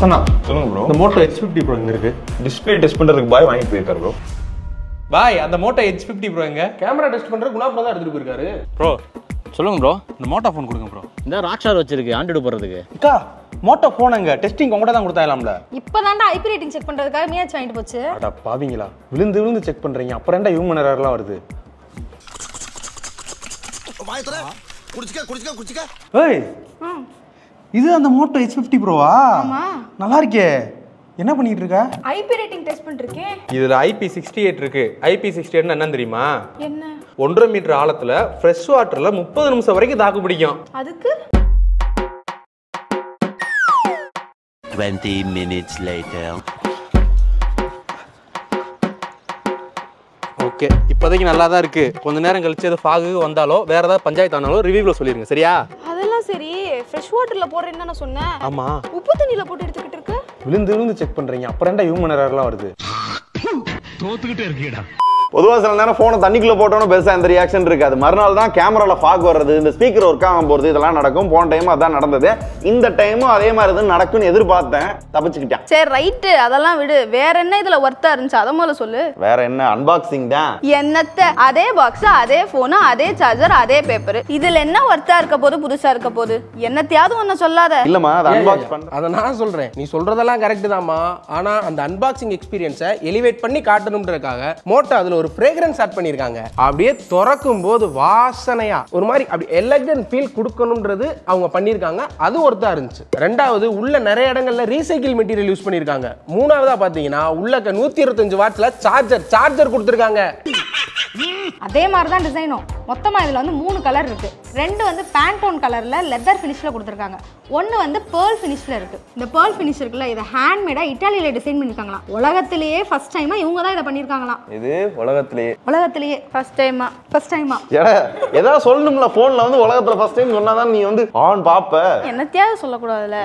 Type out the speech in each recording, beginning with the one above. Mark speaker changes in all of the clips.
Speaker 1: சனா
Speaker 2: சொல்லுங்க ப்ரோ
Speaker 1: இந்த Moto H fifty bro இங்க இருக்கு
Speaker 2: டிஸ்பிளே டெஸ்ட் பண்றதுக்கு பாய் வாங்கி போயிருக்காரு ப்ரோ
Speaker 1: பாய் அந்த மோட்டோ ஹெச் ஃபிஃப்டி ப்ரோ எங்க
Speaker 3: கேமரா டெஸ்ட் பண்ற குணாப்ல தான் எடுத்துட்டு போயிருக்காரு
Speaker 1: ப்ரோ
Speaker 4: சொல்லுங்க ப்ரோ
Speaker 1: இந்த மோட்டோ ஃபோன் கொடுங்க ப்ரோ
Speaker 4: இந்த ராக்ஷார் வச்சிருக்கு ஆண்ட்ராய்டு போடுறதுக்கு
Speaker 3: அக்கா மோட்டோ போன் எங்க டெஸ்டிங் உங்கள்கிட்ட தான் கொடுத்தாலாம்ல
Speaker 5: இப்பதான்டா ஐபி ரேட்டிங் செக் பண்றதுக்காக மீனாட்சி வாங்கிட்டு போச்சு
Speaker 3: அடா பாவீங்களா விழுந்து விழுந்து செக் பண்றீங்க அப்புறம் என்ன ஹியூமன் எரர்லாம் வருது
Speaker 6: குடிச்சுக்க குடிச்சுக்க குடிச்சுக்க
Speaker 3: ஏய் இது அந்த மோட்டோ ஹெச் ஃபிஃப்டி ப்ரோவா நல்லா இருக்கே என்ன பண்ணிட்டு இருக்க
Speaker 5: ஐபி ரேட்டிங் டெஸ்ட் பண்ணிருக்கேன்
Speaker 1: இதுல ஐபி சிக்ஸ்டி எயிட் இருக்கு ஐபி சிக்ஸ்டி எயிட்னா என்னன்னு தெரியுமா
Speaker 5: என்ன
Speaker 1: ஒன்றரை மீட்டர் ஆழத்துல ஃப்ரெஷ் வாட்டர்ல முப்பது நிமிஷம் வரைக்கும் தாக்கு பிடிக்கும்
Speaker 5: அதுக்கு
Speaker 6: 20 minutes later
Speaker 1: ஓகே இப்போதைக்கு நல்லா தான் இருக்கு கொஞ்ச நேரம் கழிச்சு அது ஃபாகு வந்தாலோ வேற ஏதாவது பஞ்சாயத்து ஆனாலும் ரிவ்யூல சொல்லிருங்க சரியா
Speaker 5: அதெல்லாம் சரி ஃப்ரெஷ் வாட்டர்ல போடுறேன்னு நான் சொன்னேன்
Speaker 1: ஆமா
Speaker 5: உப்பு தண்ணியில போட்டு எடுத்துக்கிட்டு இருக்க
Speaker 3: விழுந்து விழுந்து செக் பண்றீங்க அப்புறம் என்ன ஹியூமன் எரர்லாம் வருது
Speaker 7: பொதுவாக சில நேரம் ஃபோனை தண்ணிக்குள்ள போட்டோன்னு பெருசாக எந்த ரியாக்ஷன் இருக்காது மறுநாள் தான் கேமராவில் ஃபாக் வர்றது இந்த ஸ்பீக்கர் ஒர்க் ஆகாம போகிறது இதெல்லாம் நடக்கும் போன டைம் அதான் நடந்தது இந்த டைமும் அதே மாதிரி தான் நடக்கும்னு எதிர்பார்த்தேன் தப்பிச்சுக்கிட்டேன்
Speaker 5: சரி ரைட்டு அதெல்லாம் விடு வேற என்ன இதுல ஒர்த்தா இருந்துச்சு அதை முதல்ல சொல்லு
Speaker 7: வேற என்ன அன்பாக்சிங் தான்
Speaker 5: என்னத்த அதே பாக்ஸ் அதே போனு அதே சார்ஜர் அதே பேப்பர் இதுல என்ன ஒர்த்தா இருக்க போது புதுசா இருக்க போது என்னத்தையாவது ஒண்ணு சொல்லாத
Speaker 7: இல்லம்மா அதை அன்பாக்ஸ் பண்ண
Speaker 3: அதை நான் சொல்றேன் நீ சொல்றதெல்லாம் கரெக்ட் தாம்மா ஆனா அந்த அன்பாக்சிங் எக்ஸ்பீரியன்ஸை எலிவேட் பண்ணி காட்டணுன்றதுக்காக மோட்டோ அதுல ஒரு ஃப்ரேக்ரன்ஸ் ஆட் பண்ணிருக்காங்க அப்படியே திறக்கும் போது வாசனையா ஒரு மாதிரி அப்படி எலகன்ட் ஃபீல் கொடுக்கணும்ன்றது அவங்க பண்ணிருக்காங்க அது ஒருத்தா இருந்துச்சு ரெண்டாவது உள்ள நிறைய இடங்கள்ல ரீசைக்கிள் மெட்டீரியல் யூஸ் பண்ணிருக்காங்க மூணாவதா பாத்தீங்கன்னா உள்ள நூத்தி இருபத்தஞ்சு வாட்ஸ்ல சார்ஜர் சார்ஜர் கொடுத்துருக்காங்க
Speaker 5: அதே மாதிரி தான் டிசைனும் மொத்தமா இதுல வந்து மூணு கலர் இருக்கு ரெண்டு வந்து பேண்டோன் கலர்ல லெதர் ஃபினிஷ்ல கொடுத்துருக்காங்க ஒன்னு வந்து பேர்ல் ஃபினிஷ்ல இருக்கு இந்த பேர்ல் ஃபினிஷ் இருக்குல்ல இதை ஹேண்ட்மேடா இட்டாலியில டிசைன் பண்ணிருக்காங்களாம் உலகத்திலேயே ஃபர்ஸ்ட் டைமா இவங்க தான் இதை பண்ணிருக்காங்களாம்
Speaker 7: இது உலகத்திலேயே
Speaker 5: உலகத்திலேயே ஃபர்ஸ்ட் டைமா ஃபர்ஸ்ட் டைமா
Speaker 7: ஏடா ஏதாவது சொல்லணும்ல ஃபோனில் வந்து உலகத்தில் ஃபர்ஸ்ட் டைம் சொன்னாதான் நீ வந்து ஆன் பாப்ப
Speaker 5: என்னத்தையாவது சொல்லக்கூடாதுல்ல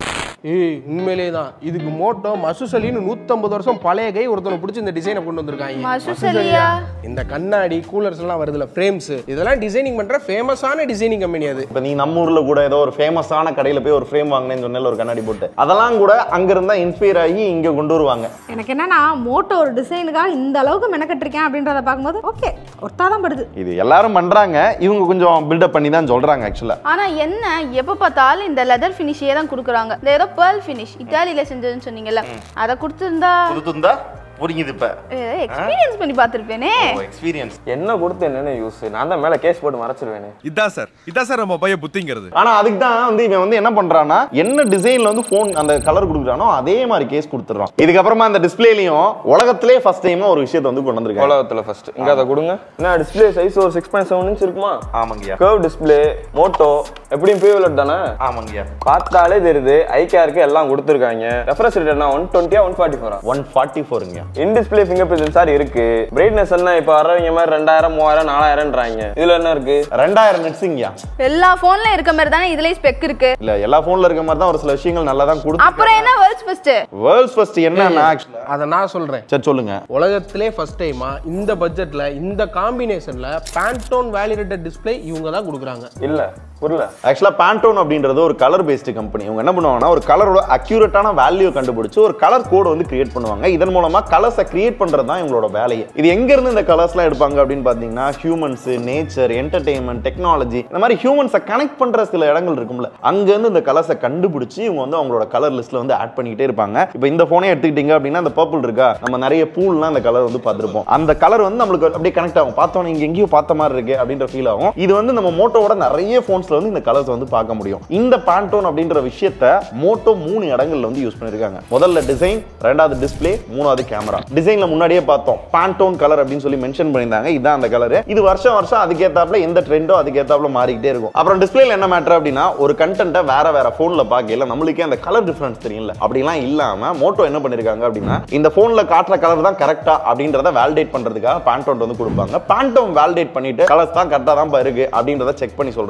Speaker 3: ஏய் உண்மையிலே தான் இதுக்கு மோட்டோ மசுசலின்னு நூத்தம்பது வருஷம் பழைய கை ஒருத்தனை பிடிச்சி இந்த டிசைனை கொண்டு வந்திருக்காங்க
Speaker 5: மசுசலியா
Speaker 3: இந்த கண்ணாடி கூலர்ஸ் எல்லாம் வருதுல ஃப்ரேம்ஸ் இதெல்லாம் டிசைனிங் பண்ற ஃபேமஸான டிசைனிங் கம்பெனி அது
Speaker 7: இப்போ நீ நம்ம ஊர்ல கூட ஏதோ ஒரு ஃபேமஸான கடையில போய் ஒரு ஃப்ரேம் வாங்கினேன்னு சொன்னேன் ஒரு கண்ணாடி போட்டு அதெல்லாம் கூட அங்க இருந்தா இன்ஸ்பயர் ஆகி இங்க கொண்டு வருவாங்க
Speaker 5: எனக்கு என்னன்னா மோட்டோ ஒரு டிசைனுக்காக இந்த அளவுக்கு மெனக்கட்டிருக்கேன் அப்படின்றத பார்க்கும்போது ஓகே ஒர்த்தா தான் படுது
Speaker 7: இது எல்லாரும் பண்றாங்க இவங்க கொஞ்சம் பில்டப் பண்ணி தான் சொல்றாங்க ஆக்சுவலா
Speaker 5: ஆனா என்ன எப்ப பார்த்தாலும் இந்த லெதர் ஃபினிஷே தான் கொடுக்குறாங்க இந்த ஏதோ பேர்ல் ஃபினிஷ் இட்டாலியில செஞ்சதுன்னு சொன்னீங்கல்ல அதை கொடுத்துருந்தா
Speaker 7: புதுந்தா புரியுது இப்ப
Speaker 5: எக்ஸ்பீரியன்ஸ் பண்ணி பார்த்துருப்பேனே
Speaker 7: எக்ஸ்பீரியன்ஸ்
Speaker 8: என்ன கொடுத்து என்னென்ன யூஸ் நான் தான் மேல கேஸ் போட்டு மறைச்சிருவேனே
Speaker 9: இதான் சார் இதான் சார் நம்ம பையன் புத்திங்கிறது
Speaker 7: ஆனா அதுக்கு தான் வந்து இவன் வந்து என்ன பண்றான்னா என்ன டிசைன்ல வந்து ஃபோன் அந்த கலர் கொடுக்குறானோ அதே மாதிரி கேஸ் கொடுத்துறான் இதுக்கப்புறமா அந்த டிஸ்பிளேலயும் உலகத்திலே ஃபர்ஸ்ட் டைமா ஒரு விஷயத்தை வந்து கொண்டு வந்திருக்காங்க
Speaker 8: உலகத்துல ஃபர்ஸ்ட் இங்க அதை கொடுங்க என்ன டிஸ்பிளே சைஸ் ஒரு சிக்ஸ் பாயிண்ட் செவன் இன்ச் இருக்குமா
Speaker 7: ஆமாங்கய்யா
Speaker 8: கர்வ் டிஸ்பிளே மோட்டோ எப்படியும் பியூலட் தானே
Speaker 7: ஆமாங்கய்யா
Speaker 8: பார்த்தாலே தெரியுது ஐ கேருக்கு எல்லாம் கொடுத்துருக்காங்க ரெஃப்ரெஷ் ரேட் என்ன ஒன் டுவெண்ட்டியா ஒன் ஃபார்ட்டி ஃபோரா
Speaker 7: ஒன் ஃபார்ட்டி ஃபோருங்க
Speaker 8: in display fingerprint sensor இருக்கு பிரைட்னஸ் எல்லாம் இப்போ வர்றவங்க மாதிரி ரெண்டாயிரம் மூவாயிரம் நாலாயிரம்ன்றாங்க இதுல என்ன இருக்கு
Speaker 7: ரெண்டாயிரம் நெட்ஸுங்கய்யா
Speaker 5: எல்லா போன்ல இருக்க மாதிரி தானே இதுலயும் ஸ்பெக் இருக்கு
Speaker 7: இல்ல எல்லா போன்ல இருக்க மாதிரி தான் ஒரு சில விஷயங்கள் நல்லா தான் கொடுத்து
Speaker 5: அப்புறம் என்ன வேர்ல்ட்ஸ் ஃபர்ஸ்ட்
Speaker 7: வேர்ல்ட்ஸ் ஃபர்ஸ்ட் என்னன்னா ஆக்சுவலா
Speaker 3: அதை நான் சொல்றேன்
Speaker 7: சரி சொல்லுங்க
Speaker 3: உலகத்திலே ஃபர்ஸ்ட் டைமா இந்த பட்ஜெட்ல இந்த காம்பினேஷன்ல பேண்டோன் வேலிடேட்டட் டிஸ்பிளே இவங்க தான் கொடுக்குறாங்க
Speaker 8: இல்ல புரியல
Speaker 7: ஆக்சுவலா பேண்டோன் அப்படின்றது ஒரு கலர் பேஸ்டு கம்பெனி இவங்க என்ன பண்ணுவாங்கன்னா ஒரு கலரோட அக்யூரேட்டான வேல்யூ கண்டுபிடிச்சு ஒரு கலர் கோட் வந்து கிரியேட் பண்ணுவாங்க இதன் மூலமா கலர்ஸை கிரியேட் பண்றது தான் இவங்களோட வேலையே இது எங்க இருந்து இந்த கலர்ஸ்லாம் எடுப்பாங்க அப்படின்னு பாத்தீங்கன்னா ஹியூமன்ஸ் நேச்சர் என்டர்டெயின்மெண்ட் டெக்னாலஜி இந்த மாதிரி ஹியூமன்ஸை கனெக்ட் பண்ற சில இடங்கள் இருக்கும்ல அங்க இருந்து இந்த கலர்ஸை கண்டுபிடிச்சு இவங்க வந்து அவங்களோட கலர் லிஸ்ட்ல வந்து ஆட் பண்ணிக்கிட்டே இருப்பாங்க இப்போ இந்த போனே எடுத்துக்கிட்டீங்க அப்படின்னா அந்த பர்பிள் இருக்கா நம்ம நிறைய பூல்லாம் அந்த கலர் வந்து பார்த்திருப்போம் அந்த கலர் வந்து நம்மளுக்கு அப்படியே கனெக்ட் ஆகும் பார்த்தோம் இங்க எங்கேயோ பார்த்த மாதிரி இருக்கு அப்படின்ற ஃபீல் ஆகும் இது வந்து நம்ம மோட்டோவோட நிறைய போன்ஸ்ல வந்து இந்த கலர்ஸ் வந்து பார்க்க முடியும் இந்த பேண்டோன் அப்படின்ற விஷயத்த மோட்டோ மூணு இடங்கள்ல வந்து யூஸ் பண்ணிருக்காங்க முதல்ல டிசைன் ரெண்டாவது டிஸ்ப்ளே மூணாவது கேமரா டிசைன்ல முன்னாடியே பார்த்தோம் பேண்டோன் கலர் அப்படின்னு சொல்லி மென்ஷன் பண்ணியிருந்தாங்க இதான் அந்த கலர் இது வருஷம் வருஷம் அதுக்கேத்தாப்புல எந்த ட்ரெண்டோ அதுக்கேத்தாப்புல மாறிக்கிட்டே இருக்கும் அப்புறம் டிஸ்பிளேல என்ன மேட்டர் அப்படின்னா ஒரு கண்டென்ட்டை வேற வேற போன்ல பார்க்கல நம்மளுக்கே அந்த கலர் டிஃபரன்ஸ் தெரியல அப்படிலாம் இல்லாம மோட்டோ என்ன பண்ணிருக்காங்க அப்படின்னா இந்த போன்ல காட்டுற கலர் தான் கரெக்டா அப்படின்றத வேலிடேட் பண்றதுக்காக பேண்டோன் வந்து கொடுப்பாங்க பேண்டோன் வேலிடேட் பண்ணிட்டு கலர்ஸ் தான் கரெக்டா தான் இருக்கு அப்படின்றத செக் பண்ணி சொல்றதுக்காக தான்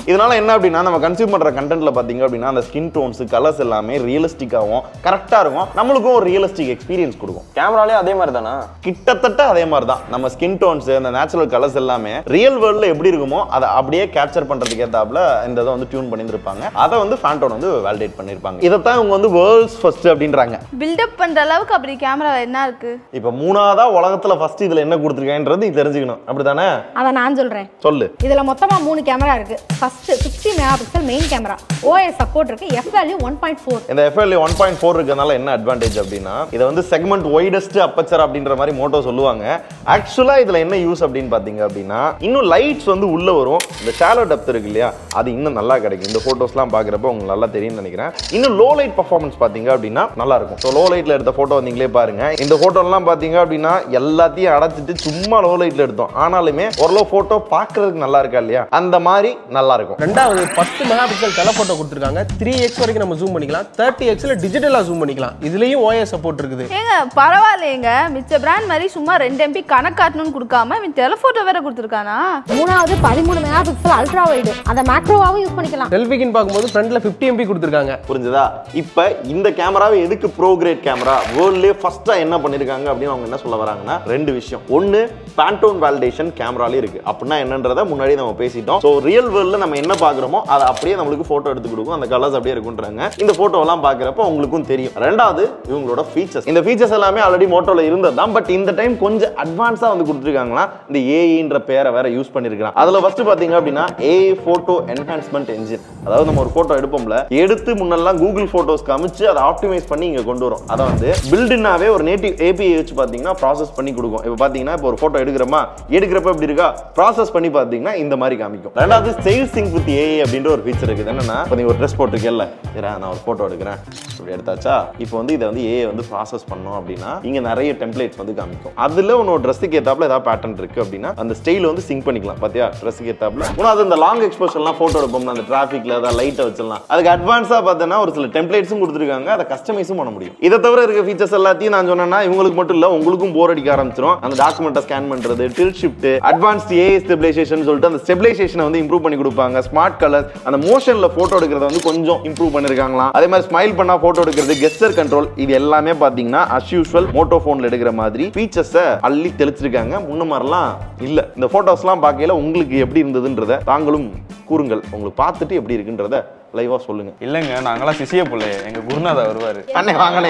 Speaker 7: இதனால என்ன அப்படின்னா நம்ம கன்சியூம் பண்ற கண்டென்ட்ல பாத்தீங்க அப்படின்னா அந்த ஸ்கின் டோன்ஸ் கலர்ஸ் எல்லாமே ரியலிஸ்டிக்காகவும் கரெக்டா இருக்கும் நம்மளுக்கும் ஒரு ரியலிஸ்டிக் எக்ஸ்பீரியன்ஸ் கொடுக்கும்
Speaker 8: கேமராலே அதே மாதிரி தானா
Speaker 7: கிட்டத்தட்ட அதே மாதிரி தான் நம்ம ஸ்கின் டோன்ஸ் அந்த நேச்சுரல் கலர்ஸ் எல்லாமே ரியல் வேர்ல்ட்ல எப்படி இருக்குமோ அதை அப்படியே கேப்சர் பண்றதுக்கு ஏத்தாப்புல இந்த இதை வந்து டியூன் பண்ணியிருப்பாங்க அதை வந்து ஃபேண்டோன் வந்து வேலிடேட் பண்ணியிருப்பாங்க இதைத்தான் இவங்க வந்து வேர்ல்ட்ஸ் ஃபர்ஸ்ட் அப்படின்றாங்க
Speaker 10: பில்டப் பண்ற அளவுக்கு அப்படி கேமரா என்ன இருக்கு
Speaker 7: இப்போ மூணாவதா உலகத்துல ஃபர்ஸ்ட் இதுல என்ன கொடுத்துருக்காங்கன்றது நீ தெரிஞ்சுக்கணும் அப்படிதானே
Speaker 5: அதை நான் சொல்கிறேன்
Speaker 7: சொல்லு
Speaker 5: இதில் மொத்தமாக மூணு கேமரா இருக்குது first sixty mega pixel main camera OS support இருக்குது F value one point four
Speaker 7: இந்த எஃப்எல்ஏ ஒன் பாயிண்ட் ஃபோர் இருக்கிறதுனால என்ன அட்வான்டேஜ் அப்படின்னா இதை வந்து செக்மெண்ட் ஒய்டஸ்ட் அப்பச்சர் அப்படின்ற மாதிரி மோட்டோ சொல்லுவாங்க ஆக்சுவலா இதுல என்ன யூஸ் அப்படின்னு பாத்தீங்க அப்படின்னா இன்னும் லைட்ஸ் வந்து உள்ள வரும் இந்த ஷாலோ டெப்த் இருக்கு இல்லையா அது இன்னும் நல்லா கிடைக்கும் இந்த போட்டோஸ்லாம் பாக்குறப்ப உங்களுக்கு நல்லா தெரியும்னு நினைக்கிறேன் இன்னும் லோ லைட் பர்ஃபார்மன்ஸ் பாத்தீங்க அப்படின்னா நல்லா இருக்கும் ஸோ லோ லைட்ல எடுத்த போட்டோ நீங்களே பாருங்க இந்த போட்டோலாம் பாத்தீங்க அப்படின்னா எல்லாத்தையும் அடைச்சிட்டு சும்மா லோ லைட்ல எடுத்தோம் ஆனாலுமே ஓரளவு போட்டோ பார்க்கிறதுக்கு நல்லா இருக்கா இல்லையா அந்த மாதிரி நல்லா இருக்கும்
Speaker 3: ரெண்டாவது பத்து மெகா பிக்சல் டெலஃபோட்டோ கொடுத்துருக்காங்க த்ரீ எக்ஸ் வரைக்கும் நம்ம ஜூம் பண்ணிக்கலாம் தேர்ட்டி எக்ஸ்ல டிஜிட்டலாக ஜூம் பண்ணிக்கலாம் இதுலயும் ஓஎஸ் சப்போர்ட் இருக்குது
Speaker 10: ஏங்க பரவாயில்லையேங்க மிச்ச பிராண்ட் மாதிரி சும்மா ரெண்டு எம்பி கணக்காட்டணும்னு கொடுக்காம இவன் டெலஃபோட்டோ வேற கொடுத்துருக்கானா
Speaker 5: மூணாவது பதிமூணு மெகா பிக்சல் அல்ட்ரா வைடு அதை மேக்ரோவாகவும் யூஸ் பண்ணிக்கலாம்
Speaker 3: செல்ஃபிக்குன்னு பார்க்கும்போது ஃப்ரண்ட்ல ஃபிஃப்டி எம்பி கொடுத்துருக்காங்க
Speaker 7: புரிஞ்சுதா இப்போ இந்த கேமராவை எதுக்கு ப்ரோ கிரேட் கேமரா வேர்ல்ட்லேயே ஃபர்ஸ்டா என்ன பண்ணிருக்காங்க அப்படின்னு அவங்க என்ன சொல்ல வராங்கன்னா ரெண்டு விஷயம் ஒன்னு பேண்டோன் வேலிடேஷன் கேமராலே இருக்கு அப்படின்னா என்னன்றதை முன்னாடி நம்ம பேசிட்டோம் ஸோ ரியல் வேர்ல்ட்ல நம்ம என்ன பார்க்குறோமோ அதை அப்படியே நம்மளுக்கு போட்டோ எடுத்து கொடுக்கும் அந்த கலர்ஸ் அப்படியே இருக்குன்றாங்க இந்த போட்டோலாம் பார்க்குறப்ப உங்களுக்கும் தெரியும் ரெண்டாவது இவங்களோட ஃபீச்சர்ஸ் இந்த ஃபீச்சர்ஸ் எல்லாமே ஆல்ரெடி மோட்டோல இருந்தது தான் பட் இந்த டைம் கொஞ்சம் அட்வான்ஸா வந்து கொடுத்துருக்காங்களா இந்த ஏஐன்ற பேரை வேற யூஸ் பண்ணிருக்காங்க அதுல ஃபர்ஸ்ட் பாத்தீங்க அப்படின்னா ஏஐ போட்டோ என்ஹான்ஸ்மெண்ட் என்ஜின் அதாவது நம்ம ஒரு போட்டோ எடுப்போம்ல எடுத்து முன்னெல்லாம் கூகுள் போட்டோஸ் காமிச்சு அதை ஆப்டிமைஸ் பண்ணி இங்க கொண்டு வரும் அதை வந்து பில்டின்னாவே ஒரு நேட்டிவ் ஏபிஐ வச்சு பாத்தீங்கன்னா ப்ராசஸ் பண்ணி கொடுக்கும் இப்போ பாத்தீங்கன்னா இப்போ ஒரு போட்டோ எடுக்கிறோமா எடுக்கிறப்ப எப்படி இருக்கா ப்ராசஸ் பண்ணி பாத்தீங்கன்னா இந்த மாதிரி காமிக்கும் ரெண்டாவது சேல் சிங்க் வித் ஏஐ அப்படின்ற ஒரு ஃபீச்சர் இருக்குது என்னன்னா இப்போ நீ ஒரு ட்ரெஸ் போட்டிருக்கேல்ல சரி நான் ஒரு போட்டோ எடுக்கிறேன் இப்படி எடுத்தாச்சா இப்போ வந்து இதை வந்து ஏஐ வந்து ப்ராசஸ் பண்ணோம் அப்படின்னா இங்க நிறைய டெம்ப்ளேட்ஸ் வந்து காமிக்கும் அதுல உன்னோட ட்ரெஸ்ஸுக்கு ஏத்தாப்புல ஏதாவது பேட்டர்ன் இருக்கு அப்படின்னா அந்த ஸ்டைல் வந்து சிங்க் பண்ணிக்கலாம் பாத்தியா ட்ரெஸ்ஸுக்கு ஏத்தாப்புல மூணாவது இந்த லாங் எக்ஸ்போஷர்லாம் போட்டோ எடுப்போம்னா அந்த டிராஃபிக்ல ஏதாவது லைட்டை வச்சிடலாம் அதுக்கு அட்வான்ஸா பார்த்தோன்னா ஒரு சில டெம்ப்ளேட்ஸும் கொடுத்துருக்காங்க அதை கஸ்டமைஸும் பண்ண முடியும் இதை தவிர இருக்க ஃபீச்சர்ஸ் எல்லாத்தையும் நான் சொன்னேன்னா இவங்களுக்கு மட்டும் இல்ல உங்களுக்கும் போர் அடிக்க ஆரம்பிச்சிடும் அந்த டாக்குமெண்ட்டை ஸ்கேன் பண்றது tilt shift advanced AI stabilisation சொல்லிட்டு அந்த ஸ்டெபிலைசேஷனை வந்து இம்ப்ரூவ் பண்ணி கொடுப்பாங்க ஸ்மார்ட் கலர் அந்த மோஷன்ல போட்டோ எடுக்கிறத வந்து கொஞ்சம் இம்ப்ரூவ் பண்ணிருக்காங்களாம் அதே மாதிரி ஸ்மைல் பண்ணா போட்டோ எடுக்கிறது கெஸ்டர் கண்ட்ரோல் இது எல்லாமே பாத்தீங்கன்னா அஸ் யூஸ்வல் மோட்டோ போன்ல எடுக்கிற மாதிரி ஃபீச்சர்ஸை அள்ளி தெளிச்சிருக்காங்க முன்ன மாதிரிலாம் இல்ல இந்த போட்டோஸ்லாம் பார்க்கையில உங்களுக்கு எப்படி இருந்ததுன்றத தாங்களும் கூறுங்கள் உங்களுக்கு பார்த்துட்டு எப்படி இருக்குன்றத லைவா சொல்லுங்க
Speaker 8: இல்லைங்க நாங்களாம் சிசிய பிள்ளை எங்க குருநாதா வருவாரு
Speaker 7: அண்ணே வாங்கண்ணே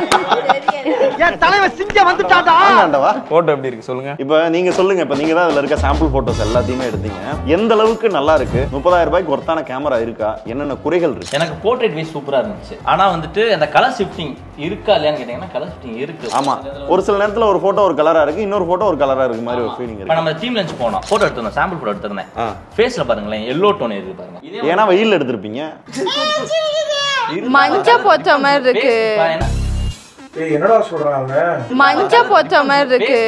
Speaker 6: தலைவன் சிங்க வந்துட்டாடா
Speaker 7: ஆண்டவா
Speaker 8: போட்டோ எப்படி இருக்கு சொல்லுங்க
Speaker 7: இப்போ நீங்க சொல்லுங்க இப்போ நீங்க தான் அதுல இருக்க சாம்பிள் போட்டோஸ் எல்லாத்தையுமே எடுத்தீங்க எந்த அளவுக்கு நல்லா இருக்கு முப்பதாயிரம் ரூபாய்க்கு ஒருத்தான கேமரா இருக்கா என்னென்ன குறைகள் இருக்கு
Speaker 4: எனக்கு போர்ட்ரேட் வைஸ் சூப்பரா இருந்துச்சு ஆனா வந்துட்டு அந்த கலர் ஷிஃப்டிங் இருக்கா இல்லையான்னு கேட்டீங்கன்னா கலர் ஷிஃப்டிங் இருக்கு
Speaker 7: ஆமா ஒரு சில நேரத்துல ஒரு போட்டோ ஒரு கலரா இருக்கு இன்னொரு போட்டோ ஒரு கலரா இருக்கு மாதிரி ஒரு ஃபீலிங்
Speaker 4: இப்ப
Speaker 7: இருக்கு
Speaker 4: நம்ம டீம் லஞ்ச் போனோம் போட்டோ எடுத்திருந்தோம் சாம்பிள் போட்டோ எடுத்திருந்தேன்
Speaker 7: ஆ.
Speaker 4: ஃபேஸ்ல பாருங்களேன் எல்லோ டோன் இருக்கு பாருங்க இதே
Speaker 7: ஏன்னா வெயில்ல எடுத்திருப்பீங்க
Speaker 10: மஞ்ச போச்ச மாதிரி இருக்கு
Speaker 4: face பாருங்க.
Speaker 9: என்னடா சொல்றாங்க
Speaker 10: மஞ்ச போச்ச மாதிரி இருக்கு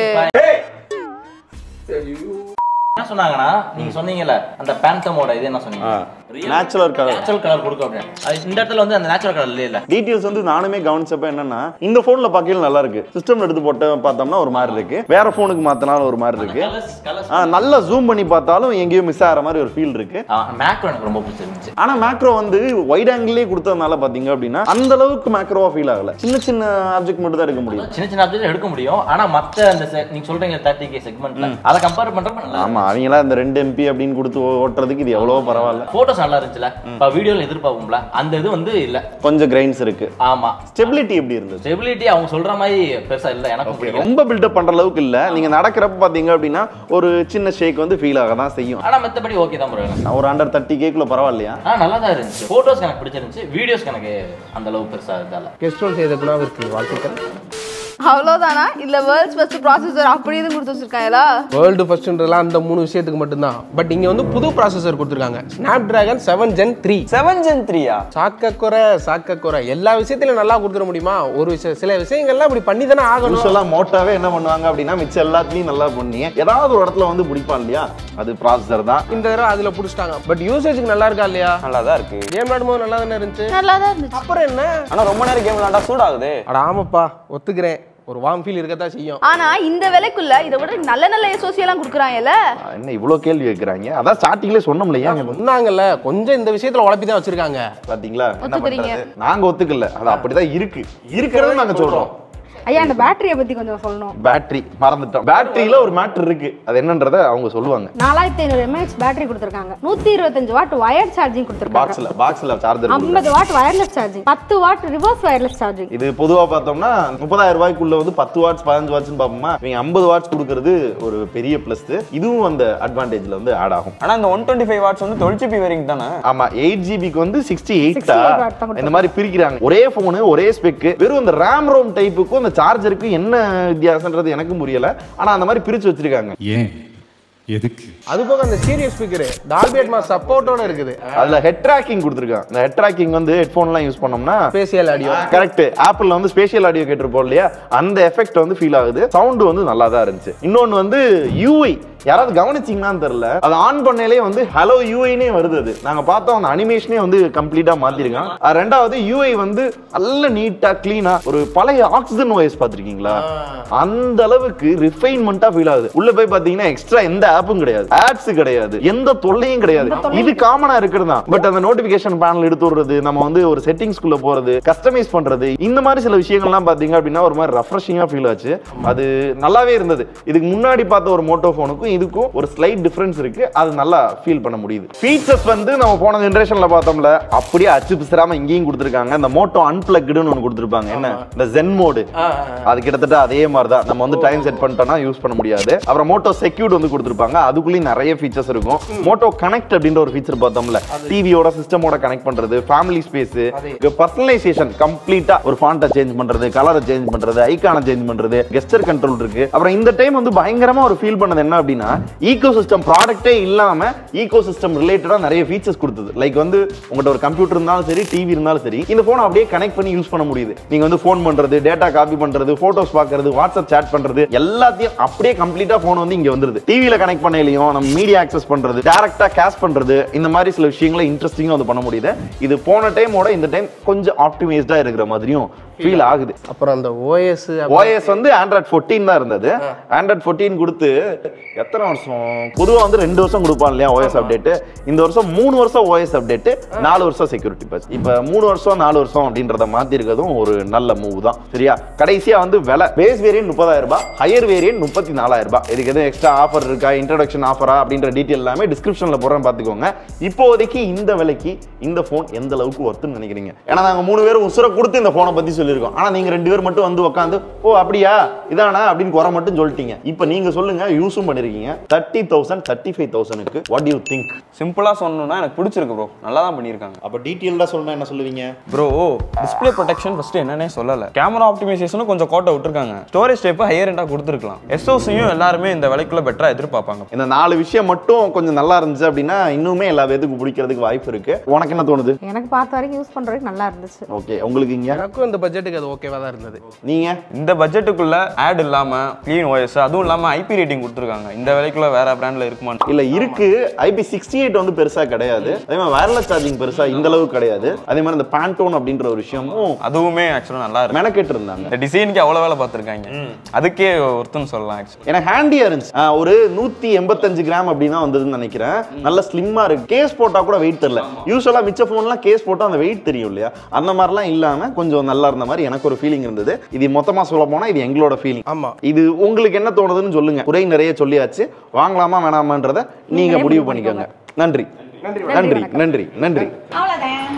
Speaker 4: என்ன சொன்னாங்கன்னா நீங்க சொன்னீங்கல்ல அந்த பேண்டமோட இது என்ன சொன்னீங்க
Speaker 7: நேச்சுரல் கலர்
Speaker 4: நேச்சுரல் கலர் கொடுக்கும் அப்படின்னு அது இந்த இடத்துல வந்து அந்த நேச்சுரல் கலர் இல்ல இல்ல
Speaker 7: டீடைல்ஸ் வந்து நானுமே கவனிச்சப்ப என்னன்னா இந்த போன்ல பார்க்கையில நல்லா இருக்கு சிஸ்டம்ல எடுத்து போட்டு பார்த்தோம்னா ஒரு மாதிரி இருக்கு வேற போனுக்கு மாத்தினாலும் ஒரு மாதிரி இருக்கு
Speaker 4: கலர்ஸ் கலர்ஸ்
Speaker 7: ஆ, நல்லா ஜூம் பண்ணி பார்த்தாலும் எங்கேயோ மிஸ் ஆகிற மாதிரி ஒரு ஃபீல் இருக்கு
Speaker 4: மேக்ரோ எனக்கு ரொம்ப பிடிச்சிருந்துச்சு
Speaker 7: ஆனா மேக்ரோ வந்து வைட் ஆங்கிள்லயே கொடுத்ததுனால பாத்தீங்க அப்படின்னா அந்த அளவுக்கு மேக்ரோவா ஃபீல் ஆகல சின்ன சின்ன ஆப்ஜெக்ட் மட்டும் தான் எடுக்க முடியும்
Speaker 4: சின்ன சின்ன ஆப்ஜெக்ட் எடுக்க முடியும் ஆனா மத்த அந்த se- நீங்க சொல்றீங்க தேர்ட்டி கே செக்மெண்ட்ல அதை கம்பேர் பண்றப்ப நல்லா
Speaker 7: ஆமா அவங்களாம் இந்த ரெண்டு எம்பி அப்படின்னு கொடுத்து ஓ- ஓட்டுறதுக்கு இது எவ்வளவோ பரவாயில்ல
Speaker 4: போட்டோஸ் நல்லா இருந்துச்சுல இப்ப வீடியோல எதிர்பார்ப்போம்ல அந்த இது வந்து இல்ல
Speaker 7: கொஞ்சம் கிரைன்ஸ் இருக்கு
Speaker 4: ஆமா
Speaker 7: ஸ்டெபிலிட்டி எப்படி இருந்தது
Speaker 4: ஸ்டெபிலிட்டி அவங்க சொல்ற மாதிரி பெருசா இல்ல எனக்கு பிடிக்கும்
Speaker 7: ரொம்ப பில்டப் பண்ற அளவுக்கு இல்ல நீங்க நடக்கிறப்ப பாத்தீங்க அப்படின்னா ஒரு சின்ன ஷேக் வந்து ஃபீல் ஆக தான் செய்யும்
Speaker 4: ஆனா மத்தபடி ஓகே தான் bro எனக்கு.
Speaker 7: ஒரு அண்டர் தேர்ட்டி கேக்குள்ள பரவாயில்லையா
Speaker 4: ஆ நல்லா தான் இருந்துச்சு போட்டோஸ் எனக்கு பிடிச்சிருந்துச்சு வீடியோஸ் எனக்கு அந்த அளவு பெருசா இருந்தால
Speaker 3: கெஸ்ட் ரோல் செய்த குணாவிற்கு வாழ்த்துக்கள்
Speaker 10: அவ்வளவுதானா இல்ல வேர்ல்ட்ஸ் ஃபர்ஸ்ட் ப்ராசஸர் அப்படி இது கொடுத்து வச்சிருக்காங்களா
Speaker 3: வேர்ல்டு ஃபர்ஸ்ட்ன்றலாம் அந்த மூணு விஷயத்துக்கு மட்டும்தான் பட் இங்க வந்து புது ப்ராசஸர் கொடுத்துருக்காங்க Snapdragon seven gen three
Speaker 8: seven gen த்ரீயா
Speaker 3: சாக்க குறை சாக்க குறை எல்லா விஷயத்திலும் நல்லா கொடுத்துட முடியுமா ஒரு விஷயம் சில விஷயங்கள்லாம் இப்படி பண்ணி தானே ஆகணும்
Speaker 7: யூஸ்வலா மோட்டாவே என்ன பண்ணுவாங்க அப்படின்னா மிச்சம் எல்லாத்துலயும் நல்லா பண்ணி ஏதாவது ஒரு இடத்துல வந்து பிடிப்பான் இல்லையா அது ப்ராசஸர் தான்
Speaker 3: இந்த தடவை அதுல புடிச்சிட்டாங்க பட் யூசேஜுக்கு நல்லா இருக்கா இல்லையா
Speaker 8: நல்லா தான் இருக்கு
Speaker 3: கேம் விளையாடும்போது நல்லா தானே இருந்துச்சு
Speaker 10: நல்லா தான் இருந்துச்சு
Speaker 3: அப்புறம் என்ன
Speaker 8: ஆனா ரொம்ப நேரம் கேம் விளாண்டா சூடாகுது
Speaker 3: அட ஆமாப்பா ஒத்துக்கிறேன் ஒரு வார்ம் ஃபீல் இருக்கத்தான் செய்யும்
Speaker 10: ஆனா இந்த விலைக்குள்ள இதை விட நல்ல நல்ல எஸ்ஓசி எல்லாம் கொடுக்குறாங்கல்ல
Speaker 7: என்ன இவ்வளவு கேள்வி கேட்கறாங்க அதான் ஸ்டார்டிங்ல சொன்னோம்ல ஏன்
Speaker 3: சொன்னாங்கல்ல கொஞ்சம் இந்த விஷயத்துல உழப்பி தான் வச்சிருக்காங்க
Speaker 7: பாத்தீங்களா என்ன
Speaker 10: ஒத்துக்கிறீங்க.
Speaker 7: பண்றது நாங்க ஒத்துக்கல அது அப்படிதான் இருக்கு இருக்கிறது நாங்க சொல்றோம்
Speaker 5: ஐயா அந்த பேட்டரியை பத்தி கொஞ்சம் சொல்லணும்
Speaker 7: பேட்டரி மறந்துட்டோம் பேட்டரியில ஒரு மேட்டர் இருக்கு அது என்னன்றத அவங்க சொல்லுவாங்க
Speaker 5: நாலாயிரத்தி ஐநூறு எம்ஏஹெச் பேட்டரி கொடுத்துருக்காங்க நூத்தி இருபத்தஞ்சு வாட் வயர் சார்ஜிங் கொடுத்துருக்காங்க
Speaker 7: பாக்ஸ்ல பாக்ஸ்ல சார்ஜர்
Speaker 5: ஐம்பது வாட் வயர்லெஸ் சார்ஜிங் பத்து வாட் ரிவர்ஸ் வயர்லெஸ் சார்ஜிங்
Speaker 7: இது பொதுவா பார்த்தோம்னா முப்பதாயிரம் ரூபாய்க்குள்ள வந்து பத்து வாட்ஸ் பதினஞ்சு வாட்ஸ்னு பார்ப்போமா நீங்க ஐம்பது வாட்ஸ் கொடுக்கறது ஒரு பெரிய பிளஸ் இதுவும் அந்த அட்வான்டேஜ்ல வந்து ஆட் ஆகும்
Speaker 8: ஆனா இந்த ஒன் டுவெண்ட்டி ஃபைவ் வாட்ஸ் வந்து டுவெல் ஜிபி வேரிங் தானே
Speaker 7: ஆமா எயிட் ஜிபிக்கு வந்து சிக்ஸ்டி எயிட்டா
Speaker 5: 68 watt தான்
Speaker 7: இந்த மாதிரி பிரிக்கிறாங்க ஒரே போனு ஒரே ஸ்பெக் வெறும் இந்த ரேம் ரோம் டைப்புக்கும் அந்த சார்ஜருக்கும் என்ன வித்தியாசம்ன்றது எனக்கும் புரியல ஆனா அந்த மாதிரி பிரிச்சு வச்சிருக்காங்க
Speaker 11: ஏன் எதுக்கு
Speaker 3: அது போக அந்த சீரியஸ் ஸ்பீக்கர் டால்பி அட்மாஸ் சப்போர்ட்டோட இருக்குது
Speaker 7: அதுல ஹெட் ட்ராக்கிங் கொடுத்துருக்காங்க இந்த ஹெட் ட்ராக்கிங் வந்து ஹெட்ஃபோன்லாம் யூஸ் பண்ணோம்னா
Speaker 3: ஸ்பேசியல் ஆடியோ
Speaker 7: கரெக்ட் ஆப்பிள்ல வந்து ஸ்பேஷியல் ஆடியோ கேட்டிருப்போம் இல்லையா அந்த எஃபெக்ட் வந்து ஃபீல் ஆகுது சவுண்ட் வந்து நல்லா தான் இருந்துச்சு இன்னொன்னு வந்து யூஐ யாராவது கவனிச்சீங்கன்னான்னு தெரியல அது ஆன் பண்ணாலே வந்து ஹலோ யூஐனே வருது அது நாங்க பார்த்தோம் அந்த அனிமேஷனே வந்து கம்ப்ளீட்டா மாத்திருக்கான் அது ரெண்டாவது யூஐ வந்து நல்ல நீட்டா கிளீனா ஒரு பழைய ஆக்சிஜன் ஓஎஸ் பார்த்திருக்கீங்களா அந்த அளவுக்கு ரிஃபைன்மெண்டா ஃபீல் ஆகுது உள்ள போய் பாத்தீங்கன்னா எக்ஸ்ட்ரா எந்த ஆப்பும் கிடையாது ஆட்ஸ் கிடையாது எந்த தொல்லையும் கிடையாது இது காமனா இருக்கிறது தான் பட் அந்த நோட்டிபிகேஷன் பேனல் எடுத்து விடுறது நம்ம வந்து ஒரு செட்டிங்ஸ்குள்ள போறது கஸ்டமைஸ் பண்றது இந்த மாதிரி சில விஷயங்கள்லாம் பாத்தீங்க அப்படின்னா ஒரு மாதிரி ரெஃப்ரெஷிங்கா ஃபீல் ஆச்சு அது நல்லாவே இருந்தது இதுக்கு முன்னாடி பார்த்த ஒரு மோட்டோ போனுக்கும் இதுக்கும் ஒரு ஸ்லைட் டிஃபரன்ஸ் இருக்கு அது நல்லா ஃபீல் பண்ண முடியுது ஃபீச்சர்ஸ் வந்து நம்ம போன ஜெனரேஷன்ல பார்த்தோம்ல அப்படியே அச்சு பிசுறாம இங்கேயும் கொடுத்துருக்காங்க இந்த மோட்டோ அன்பிளக்டுன்னு ஒன்று கொடுத்துருப்பாங்க என்ன இந்த ஜென் மோடு அது கிட்டத்தட்ட அதே மாதிரி தான் நம்ம வந்து டைம் செட் பண்ணிட்டோம்னா யூஸ் பண்ண முடியாது அப்புறம் மோட்டோ செக்யூர்ட் வந்து கொடுத்துருப்பாங்க அதுக்குள்ளேயும் நிறைய ஃபீச்சர்ஸ் இருக்கும் மோட்டோ கனெக்ட் அப்படின்ற ஒரு ஃபீச்சர் பார்த்தோம்ல டிவியோட சிஸ்டமோட கனெக்ட் பண்றது ஃபேமிலி ஸ்பேஸ் பர்சனலைசேஷன் கம்ப்ளீட்டா ஒரு ஃபாண்ட்டை சேஞ்ச் பண்றது கலரை சேஞ்ச் பண்றது ஐகானை சேஞ்ச் பண்றது கெஸ்டர் கண்ட்ரோல் இருக்கு அப்புறம் இந்த டைம் வந்து பயங்கரமா ஒரு ஃபீல் பண்ணது என்ன அப்படின்னா ஈகோ சிஸ்டம் ப்ராடக்ட்டே இல்லாம ஈகோ சிஸ்டம் ரிலேட்டடா நிறைய ஃபீச்சர்ஸ் கொடுத்தது லைக் வந்து உங்கள்ட்ட ஒரு கம்ப்யூட்டர் இருந்தாலும் சரி டிவி இருந்தாலும் சரி இந்த போனை அப்படியே கனெக்ட் பண்ணி யூஸ் பண்ண முடியுது நீங்க வந்து ஃபோன் பண்றது டேட்டா காப்பி பண்றது போட்டோஸ் பார்க்கறது வாட்ஸ்அப் சேட் பண்றது எல்லாத்தையும் அப்படியே கம்ப்ளீட்டா போன் வந்து இங்க வந்துருது டிவில கனெக்ட் பண்ணலையும் நம்ம மீடியா ஆக்சஸ் பண்றது டேரக்டா கேஷ் பண்றது இந்த மாதிரி சில விஷயங்களை இன்ட்ரெஸ்டிங்கா வந்து பண்ண முடியுது இது போன டைமோட இந்த டைம் கொஞ்சம் ஆப்டிமைஸ்டா இருக்கிற மாதிரியும் ஃபீல் ஆகுது
Speaker 3: அப்புறம் அந்த ஓஎஸ்
Speaker 7: ஓஎஸ் வந்து ஆண்ட்ராய்ட் 14 தான் இருந்தது ஆண்ட்ராய்ட் 14 கொடுத்து எத்தனை வருஷம் பொதுவா வந்து ரெண்டு வருஷம் கொடுப்பான் இல்லையா ஓஎஸ் அப்டேட் இந்த வருஷம் மூணு வருஷம் ஓஎஸ் அப்டேட் நாலு வருஷம் செக்யூரிட்டி பேட்ச் இப்ப மூணு வருஷம் நாலு வருஷம் அப்படின்றத மாத்தி இருக்கிறதும் ஒரு நல்ல மூவ் தான் சரியா கடைசியா வந்து விலை பேஸ் வேரியன்ட் முப்பதாயிரம் ரூபாய் ஹையர் வேரியன்ட் முப்பத்தி நாலாயிரம் ரூபாய் இதுக்கு எதுவும் எக்ஸ்ட்ரா ஆஃபர் இருக்கா இன்ட்ரடக்ஷன் ஆஃபரா அப்படின்ற டீட்டெயில் எல்லாமே டிஸ்கிரிப்ஷன்ல போறேன் பாத்துக்கோங்க இப்போதைக்கு இந்த விலைக்கு இந்த போன் எந்த அளவுக்கு ஒர்த்துன்னு நினைக்கிறீங்க ஏன்னா நாங்க மூணு பேரும் உசுர கொடுத்து இந்த போனை பத்தி சொல்லியிருக்கோம் ஆனா நீங்க ரெண்டு பேர் மட்டும் வந்து உட்காந்து ஓ அப்படியா இதானா அப்படின்னு குறை மட்டும் சொல்லிட்டீங்க இப்போ நீங்க சொல்லுங்க யூஸும் பண்ணிருக்கீங்க தேர்ட்டி தௌசண்ட் தேர்ட்டி ஃபைவ் தௌசண்ட்க்கு வாட் யூ திங்க்
Speaker 8: சிம்பிளா சொல்லணும்னா எனக்கு பிடிச்சிருக்கு ப்ரோ நல்லா தான் பண்ணியிருக்காங்க
Speaker 7: அப்ப டீட்டெயில்டா சொல்லணும் என்ன சொல்லுவீங்க
Speaker 8: ப்ரோ டிஸ்ப்ளே ப்ரொடெக்ஷன் ஃபர்ஸ்ட் என்னன்னே சொல்லல கேமரா ஆப்டிமைசேஷனும் கொஞ்சம் கோட்டை விட்டுருக்காங்க ஸ்டோரேஜ் டைப் ஹையர் எண்டா கொடுத்துருக்கலாம் எஸ்ஓசியும் எல்லாருமே இந்த விலைக்குள்ள பெட்டரா எதிர்பார்ப்பாங்க
Speaker 7: இந்த நாலு விஷயம் மட்டும் கொஞ்சம் நல்லா இருந்துச்சு அப்படின்னா இன்னுமே எல்லா பேத்துக்கும் பிடிக்கிறதுக்கு வாய்ப்பு இருக்கு உனக்கு என்ன தோணுது
Speaker 5: எனக்கு பார்த்த வரைக்கும் யூஸ் பண்றதுக்கு நல்லா இருந்துச்சு
Speaker 7: ஓகே உங்களுக்கு இங்க
Speaker 3: எனக்கும் இந்த பட்ஜெட்டுக்கு அது ஓகேவா தான் இருந்தது
Speaker 7: நீங்க
Speaker 8: இந்த பட்ஜெட்டுக்குள்ள ஆட் இல்லாம க்ளீன் ஓஎஸ் அதுவும் இல்லாம ஐபி ரேட்டிங் கொடுத்துருக்காங்க இந்த விலைக்குள்ள வேற பிராண்ட்ல இருக்குமா
Speaker 7: இல்ல இருக்கு ஐபி சிக்ஸ்டி எயிட் வந்து பெருசா கிடையாது அதே மாதிரி வயர்லெஸ் சார்ஜிங் பெருசா இந்த அளவுக்கு கிடையாது அதே மாதிரி இந்த பேண்டோன் அப்படின்ற ஒரு விஷயமும்
Speaker 8: அதுவுமே ஆக்சுவலா நல்லா இருக்கு
Speaker 7: மெனக்கெட்டு இருந்தாங்க
Speaker 8: இந்த டிசைனுக்கு அவ்வளவு வேலை பார்த்துருக்காங்க அதுக்கே ஒருத்தன்னு சொல்லலாம் ஆக்சுவலி
Speaker 7: எனக்கு ஹேண்டியா இருந்துச்சு ஆஹ் ஒரு நூத்தி எண்பத்தஞ்சு கிராம் அப்படின்னா வந்ததுன்னு நினைக்கிறேன் நல்ல ஸ்லிம்மா இருக்கு கேஸ் போட்டா கூட வெயிட் தெரியல யூஸ்வலா மிச்ச போன்லாம் கேஸ் போட்டா அந்த வெயிட் தெரியும் இல்லையா அந்த மாதிரிலாம் இல்லாம கொஞ்சம் நல்லா இருந்த மாதிரி எனக்கு ஒரு ஃபீலிங் இருந்தது இது மொத்தமா சொல்ல போனா இது எங்களோட ஃபீலிங்
Speaker 3: ஆமா
Speaker 7: இது உங்களுக்கு என்ன தோணுதுன்னு சொல்லுங்க குறை நிறைய சொல்லியாச்சு வாங்கலாமா வேணாமான்றத நீங்க முடிவு பண்ணிக்கோங்க நன்றி நன்றி நன்றி நன்றி
Speaker 5: அவ்வளோதான்